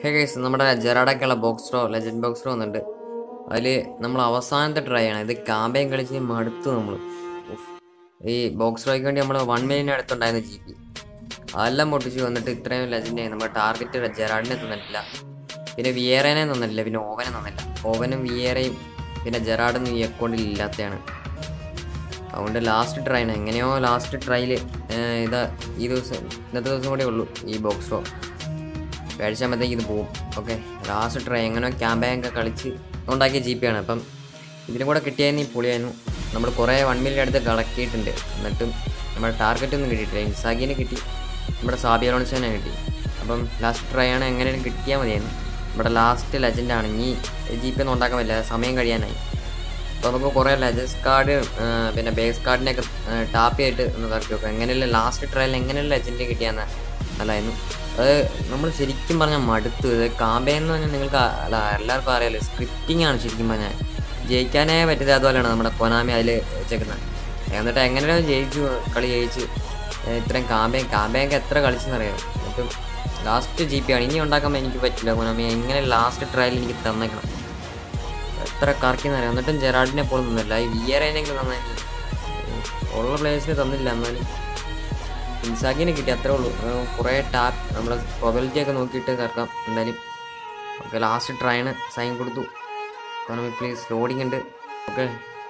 ഹേ guys നമ്മുടെ ജെറാഡൊക്കെയുള്ള box draw legend box draw വന്നിട്ടുണ്ട് അതിൽ നമ്മൾ അവസാനത്തെ ട്രൈ ആണ് ഇത് കാമ്പയും കളിച്ച് മടുത്തു നമ്മൾ ഈ ബോക്സ് ഡ്രോയ്ക്ക് വേണ്ടി നമ്മൾ വൺ മിനിറ്റ് അടുത്തുണ്ടായിരുന്ന ജി പി അതെല്ലാം പൊട്ടിച്ച് വന്നിട്ട് ഇത്രയും ലെജൻഡ് നമ്മുടെ ടാർഗറ്റ് ജെറാഡിനെ തന്നിട്ടില്ല പിന്നെ വിയേറേനെ തന്നിട്ടില്ല പിന്നെ ഓവനെ തന്നില്ല ഓവനും വിയേറയും പിന്നെ ജെറാഡൊന്നും ഈ അക്കൗണ്ടിൽ ഇല്ലാത്തതാണ് അതുകൊണ്ട് ലാസ്റ്റ് ട്രൈയാണ് എങ്ങനെയോ ലാസ്റ്റ് ട്രൈയിൽ ഇത് ഈ ദിവസം ഇന്നത്തെ ദിവസം കൂടെ ഉള്ളൂ ഈ ബോക്സ് ഡ്രോ മേടിച്ചാകുമ്പോഴത്തേക്ക് ഇത് പോവും ഓക്കെ ലാസ്റ്റ് ട്രൈ എങ്ങനെയോ ക്യാമ്പയൊക്കെ കളിച്ച് ഉണ്ടാക്കിയ ജി പി ആണ് അപ്പം ഇതിനും കൂടെ കിട്ടിയാൽ ഈ പൊളിയായിരുന്നു നമ്മൾ കുറേ വൺ മില്യൺ അടുത്ത് കളക്കിയിട്ടുണ്ട് എന്നിട്ടും നമ്മുടെ ടാർഗറ്റ് ഒന്നും കിട്ടിയിട്ടില്ല ഇൻസാഗിനെ കിട്ടി നമ്മുടെ സാബി അലോൺസിനെ കിട്ടി അപ്പം ലാസ്റ്റ് ട്രൈ ആണ് എങ്ങനെയും കിട്ടിയാൽ മതിയായിരുന്നു നമ്മുടെ ലാസ്റ്റ് ലെജൻഡാണ് ഇനി ജി പി ഒന്നും ഉണ്ടാക്കാൻ പറ്റില്ല സമയം കഴിയാനായി അപ്പോൾ നമുക്ക് കുറേ ലെജൻസ് കാർഡ് പിന്നെ ബേസ് കാർഡിനെയൊക്കെ ടാപ്പ് ചെയ്തിട്ട് ഒന്ന് ഇറക്കി വെക്കാം എങ്ങനെയല്ല ലാസ്റ്റ് ട്രയൽ എങ്ങനെയുള്ള ലെജൻഡ് കിട്ടിയാന്ന് നല്ലതായിരുന്നു അത് നമ്മൾ ശരിക്കും പറഞ്ഞാൽ മടുത്തു ഇത് കാമ്പയെന്ന് പറഞ്ഞാൽ നിങ്ങൾക്ക് ആ- അല്ല എല്ലാവർക്കും അറിയാലോ സ്ക്രിപ്റ്റിംഗ് ആണ് ശരിക്കും പറഞ്ഞാൽ ജയിക്കാനേ പറ്റിയത് അതുപോലെയാണ് നമ്മുടെ കൊനാമി അതിൽ വെച്ചേക്കുന്നത് എന്നിട്ട് എങ്ങനെയോ ജയിച്ചു കളി ജയിച്ച് ഏഹ് ഇത്രയും കാമ്പയും കാമ്പയൊക്കെ എത്ര കളിച്ചെന്നറിയാം എന്നിട്ടും ലാസ്റ്റ് ജി പി ആണ് ഇനി ഉണ്ടാക്കുമ്പോൾ എനിക്ക് പറ്റില്ല കൊനാമി എങ്ങനെ ലാസ്റ്റ് ട്രയൽ എനിക്ക് തന്നേക്കണം എത്ര കറക്കിന്നറിയാം എന്നിട്ടും ജെറാഡിനെ പോലും തന്നില്ല ഈ വിയറേനെങ്കിലും തന്നെ ഉള്ള പ്ലേയേഴ്സിന് തന്നില്ല എന്നാലും ഇൻസാഗിനെ കിട്ടി അത്രേ ഉള്ളൂ ഏർ കുറേ ടാപ്പ് നമ്മുടെ പ്രൊബിലിറ്റി ഒക്കെ നോക്കിയിട്ട് കറക്കാം എന്തായാലും ഓക്കെ ലാസ്റ്റ് ട്രൈന് സൈൻ കൊടുത്തു എക്കോണമി പ്ലീസ് ലോഡിങ് ഉണ്ട് ഓക്കെ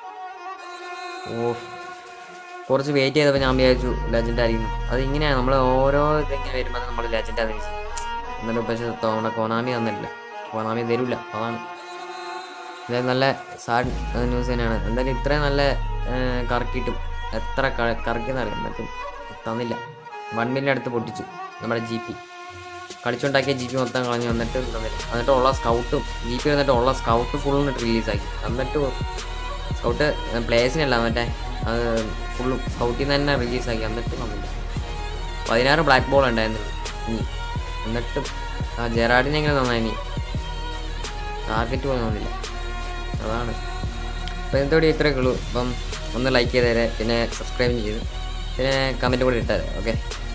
ഓ കുറച്ച് വെയിറ്റ് ചെയ്തപ്പോൾ ഞാൻ വിചാരിച്ചു ലെജൻഡ് ആയിരിക്കുന്നു അത് ഇങ്ങനെയാണ് നമ്മൾ ഓരോ ഇതിങ്ങനെ വരുമ്പോൾ നമ്മൾ ലെജൻഡ് ആണെന്ന് വിചാരിച്ചു എന്നിട്ട് പക്ഷേ നമ്മുടെ കൊനാമി തന്നില്ല കൊനാമി തരില്ല അതാണ് എന്തായാലും നല്ല സാഡ് ന്യൂസ് തന്നെയാണ് എന്തായാലും ഇത്രയും നല്ല ഏർ, കറക്കിയിട്ടും എത്ര ക- കറക്കിയെന്ന് അറിയാം എന്നിട്ടും തന്നില്ല വൺ മില്യൺ അടുത്ത് പൊട്ടിച്ചു നമ്മുടെ ജി പി കളിച്ചുണ്ടാക്കിയ ജി പി മൊത്തം കളഞ്ഞു എന്നിട്ട് തന്നില്ല എന്നിട്ട് ഉള്ള സ്കൗട്ടും ജി പി വന്നിട്ട് ഉള്ള സ്കൗട്ട് ഫുൾ എന്നിട്ട് റിലീസാക്കി എന്നിട്ട് സ്കൗട്ട് പ്ലേയേഴ്സിനല്ല മറ്റേ അത് ഫുള്ളും സ്കൗട്ടിൽ നിന്ന് തന്നെ റിലീസാക്കി എന്നിട്ട് തന്നില്ല പതിനാറ് ബ്ലാക്ക് ബോൾ ഉണ്ടായിരുന്നു ഇനി എന്നിട്ടും ആ ജെറാഡിനെങ്കിലും നന്നായി നീ ടാർഗറ്റ് പോലും വന്നില്ല അതാണ് അപ്പോൾ ഇതോടെ ഇത്രയൊക്കെ ഉള്ളൂ അപ്പം ഒന്ന് ലൈക്ക് ചെയ്തേരെ പിന്നെ സബ്സ്ക്രൈബ് ചെയ്ത് പിന്നെ കമൻറ്റ് കൂടി ഇട്ടേരെ ഓക്കെ